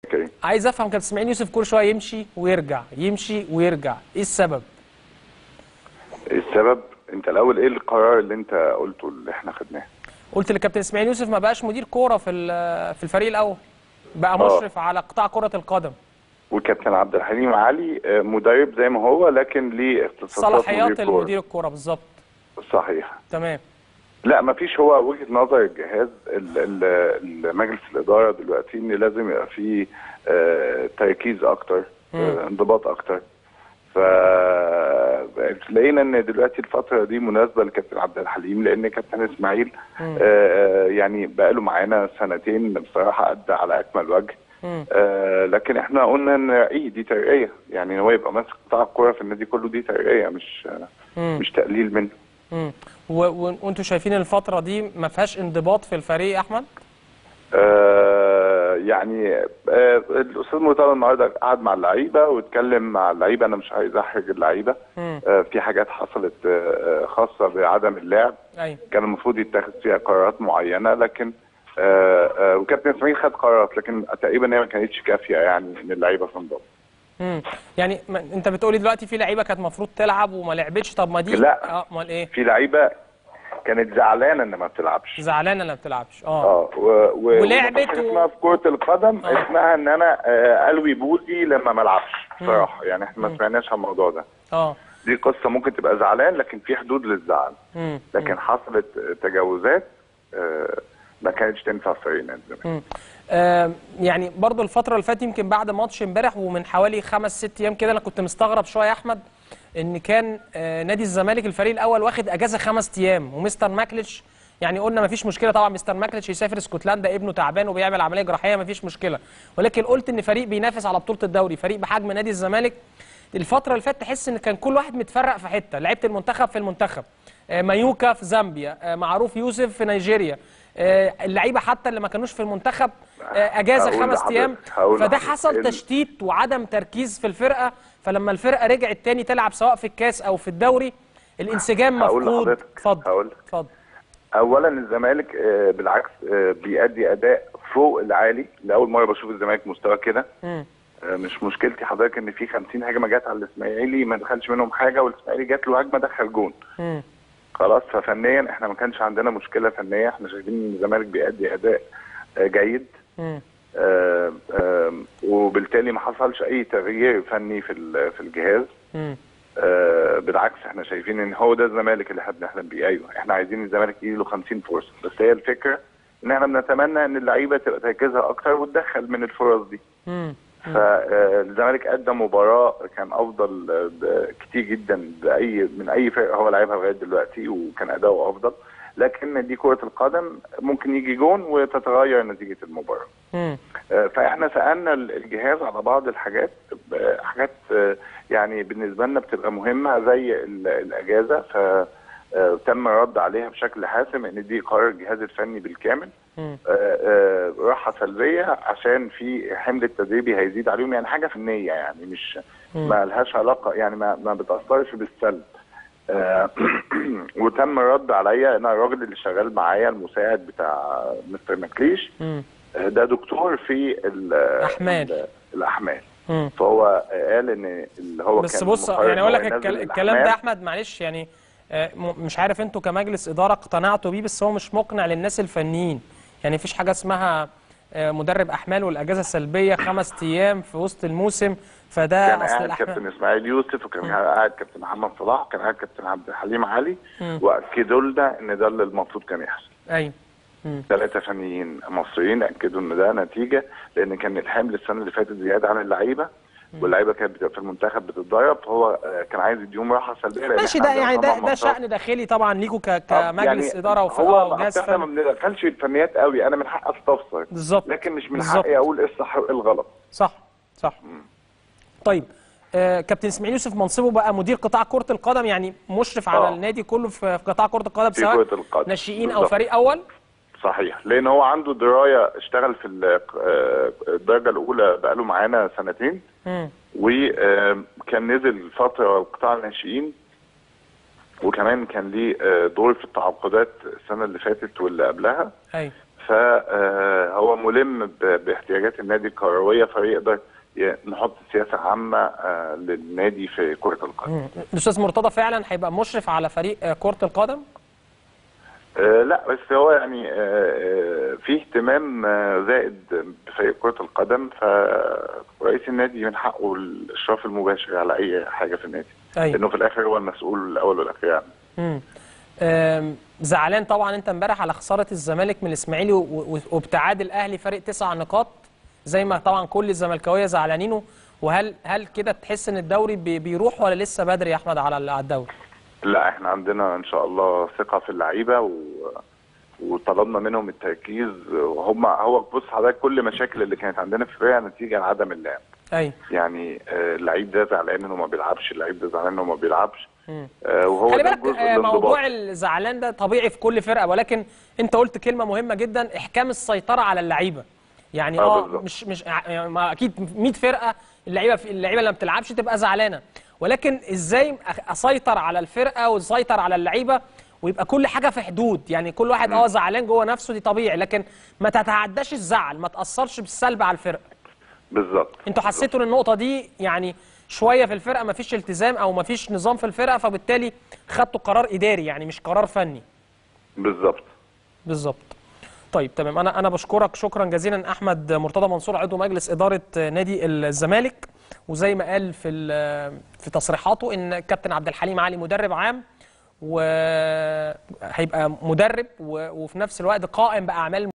كريم عايز افهم كابتن اسماعيل يوسف كل شويه يمشي ويرجع يمشي ويرجع ايه السبب السبب انت الاول ايه القرار اللي انت قلته اللي احنا خدناه قلت للكابتن اسماعيل يوسف ما بقاش مدير كوره في ال- في الفريق الاول بقى آه. مشرف على قطاع كره القدم وكابتن عبد الحليم علي آه، مدرب زي ما هو لكن ليه اختصاصات صلاحيات مدير كورة. المدير الكوره بالظبط صحيح تمام لا مفيش هو وجهه نظر الجهاز ال- ال- المجلس الاداره دلوقتي ان لازم يبقى فيه آه، تركيز اكتر آه، انضباط اكتر ف لقينا ان دلوقتي الفتره دي مناسبه لكابتن عبد الحليم لان كابتن اسماعيل آه، آه، يعني بقاله معانا سنتين بصراحه ادى على اكمل وجه مم. آه لكن احنا قلنا ان ايه دي ترقيه يعني هو يبقى ماسك قطاع الكوره في النادي كله دي ترقيه مش مم. مش تقليل منه مم. و- و- وانتوا شايفين الفتره دي ما فيهاش انضباط في الفريق يا احمد آه يعني آه الاستاذ مرتضى النهارده قعد مع اللعيبه واتكلم مع اللعيبه انا مش عايز احرج اللعيبه مم. آه في حاجات حصلت آه آه، خاصه بعدم اللعب ايوه كان المفروض يتخذ فيها قرارات معينه لكن آه آه وكابتن اسماعيل خد قرارات لكن تقريبا هي ما كانتش كافيه يعني ان اللعيبه تنضبط مم. يعني ما انت بتقولي دلوقتي في لعيبه كانت المفروض تلعب وما لعبتش طب ما دي لا. اه امال ايه في لعيبه كانت زعلانه ان ما بتلعبش زعلانه انها ما بتلعبش اه اه و... و... ولعبت وحاجة و- اسمها في كرة القدم آه. اسمها ان انا آه، الوي بوزي لما ما العبش بصراحة يعني احنا ما سمعناش عن الموضوع ده اه دي قصة ممكن تبقى زعلان لكن في حدود للزعل مم. لكن حصلت تجاوزات آه، ما كانتش تنفع في فريق نادي الزمالك مم. آه يعني برضو الفترة اللي فاتت يمكن بعد ماتش امبارح ومن حوالي خمس ست ايام كده انا كنت مستغرب شوية يا احمد ان كان آه نادي الزمالك الفريق الاول واخد اجازة خمس ايام ومستر ماكليتش يعني قلنا مفيش مشكلة طبعا مستر ماكليتش يسافر اسكتلندا ابنه تعبان وبيعمل عملية جراحية مفيش مشكلة ولكن قلت ان فريق بينافس على بطولة الدوري فريق بحجم نادي الزمالك الفترة اللي فاتت تحس ان كان كل واحد متفرق في حتة لعيبة المنتخب في المنتخب آه، مايوكا في زامبيا آه، معروف يوسف في نيجيريا آه، اللعيبه حتى اللي ما كانوش في المنتخب آه، اجازه هقول خمس لحضرتك- ايام هقول فده لحضرتك. حصل ال- تشتيت وعدم تركيز في الفرقه فلما الفرقه رجعت تاني تلعب سواء في الكاس او في الدوري الانسجام هقول مفقود لحضرتك. اتفضل هقول. اتفضل اولا الزمالك آه، بالعكس آه، بيأدي اداء فوق العالي لاول مرة بشوف الزمالك مستوى كده مم. آه، مش مشكلتي حضرتك ان في 50 هجمه جت على الاسماعيلي ما دخلش منهم حاجه والاسماعيلي جات له هجمه دخل جون مم. خلاص ففنيا احنا ما كانش عندنا مشكله فنيه احنا شايفين ان الزمالك بيأدي اداء آه، جيد مم. آه، آه، وبالتالي ما حصلش اي تغيير فني في ال- في الجهاز مم. آه، بالعكس احنا شايفين ان هو ده الزمالك اللي احنا بنحلم بيه ايوه احنا عايزين الزمالك يجي له 50 فرصه بس هي الفكره ان احنا بنتمنى ان اللعيبه تبقى تركيزها اكتر وتدخل من الفرص دي مم. فالزمالك قدم مباراه كان افضل آه، ب- كتير جدا باي من اي فرقه هو لعبها لغايه دلوقتي وكان اداؤه افضل لكن دي كره القدم ممكن يجي جون وتتغير نتيجه المباراه مم. آه، فاحنا سالنا الجهاز على بعض الحاجات آه، حاجات آه، يعني بالنسبه لنا بتبقى مهمه زي ال- الاجازه ف آه، تم الرد عليها بشكل حاسم ان دي قرار الجهاز الفني بالكامل مم. آه، آه، راحه سلبيه عشان في حمل التدريبي هيزيد عليهم يعني حاجه فنيه يعني مش ما لهاش علاقه يعني ما, ما بتاثرش بالسلب آه، وتم الرد عليا انا الراجل اللي شغال معايا المساعد بتاع مستر ماكليش مم. آه، ده دكتور في ال- أحمال. ال- الاحمال مم. فهو قال ان اللي هو بس كان بص مقرر يعني اقول إن لك هو ينزل الكل- الكلام ده يا الأحمال. احمد معلش يعني آه، م- مش عارف انتوا كمجلس اداره اقتنعتوا بيه بس هو مش مقنع للناس الفنيين يعني مفيش حاجه اسمها آه، مدرب احمال والاجازه السلبيه خمس ايام في وسط الموسم فده كان اصل قاعد الاحمال كابتن اسماعيل يوسف وكان قاعد كابتن محمد صلاح وكان قاعد كابتن عبد الحليم علي واكدوا لنا ان ده اللي المفروض كان يحصل ايوه ثلاثه فنيين مصريين اكدوا ان ده نتيجه لان كان الحمل السنه اللي فاتت زياده عن اللعيبه واللعيبه كانت بتبقى في المنتخب بتتدرب فهو آه، كان عايز يديهم راحه سلبيه لأن ماشي إحنا ده عندنا يعني ده طبعاً ده ماتشات شأن داخلي طبعا ليكوا ك- آه، كمجلس يعني اداره وف- هو آه، وجهاز احنا ما فني بندخلش الفنيات قوي انا من حقي استفسر بالظبط لكن مش من بالظبط. حقي اقول ايه الصح وايه الغلط صح صح طيب آه كابتن اسماعيل يوسف منصبه بقى مدير قطاع كرة القدم يعني مشرف على آه. النادي كله في في قطاع كرة القدم في سواء كرة القدم. ناشئين او بالظبط. فريق اول صحيح لان هو عنده درايه اشتغل في ال- آه، الدرجه الاولى بقاله معانا سنتين مم. وكان نزل فتره قطاع الناشئين وكمان كان ليه آه، دور في التعاقدات السنه اللي فاتت واللي قبلها ايوه فهو ملم ب- باحتياجات النادي الكرويه فيقدر ي- نحط سياسه عامه آه، للنادي في كره القدم. مم. الاستاذ مرتضى فعلا هيبقى مشرف على فريق آه، كره القدم آه، لا بس هو يعني آه، آه، في اهتمام آه، زائد بفريق كرة القدم فرئيس النادي من حقه الإشراف المباشر على أي حاجة في النادي ايوه لأنه في الآخر هو المسؤول الأول والأخير عنه مم. آم، زعلان طبعا انت امبارح على خساره الزمالك من الاسماعيلي و- و- وابتعاد الاهلي فارق تسع نقاط زي ما طبعا كل الزملكاويه زعلانينه وهل هل كده تحس ان الدوري بي- بيروح ولا لسه بدري يا احمد على ال- على الدوري؟ لا احنا عندنا إن شاء الله ثقة في اللعيبة و... وطلبنا منهم التركيز وهم هو بص حضرتك كل المشاكل اللي كانت عندنا في الفرقة نتيجة لعدم اللعب ايوه يعني آه، اللعيب ده زعلان انه ما بيلعبش اللعيب ده زعلان انه ما بيلعبش مم. آه، وهو خلي ده بالك الجزء آه، الانضباط موضوع الزعلان ده طبيعي في كل فرقه ولكن انت قلت كلمه مهمه جدا احكام السيطره على اللعيبه يعني آه، اه بالظبط. مش مش يعني ما اكيد 100 فرقه اللعيبه في اللعيبه اللي ما بتلعبش تبقى زعلانه ولكن ازاي أخ- اسيطر على الفرقه واسيطر على اللعيبه ويبقى كل حاجه في حدود يعني كل واحد اه زعلان جوه نفسه دي طبيعي لكن ما تتعداش الزعل ما تاثرش بالسلب على الفرقه بالظبط انتوا حسيتوا ان النقطه دي يعني شويه في الفرقه ما فيش التزام او ما فيش نظام في الفرقه فبالتالي خدتوا قرار اداري يعني مش قرار فني بالظبط بالظبط طيب تمام انا انا بشكرك شكرا جزيلا احمد مرتضى منصور عضو مجلس اداره نادي الزمالك وزي ما قال في ال- في تصريحاته ان كابتن عبد الحليم علي مدرب عام وهيبقى مدرب و- وفي نفس الوقت قائم باعمال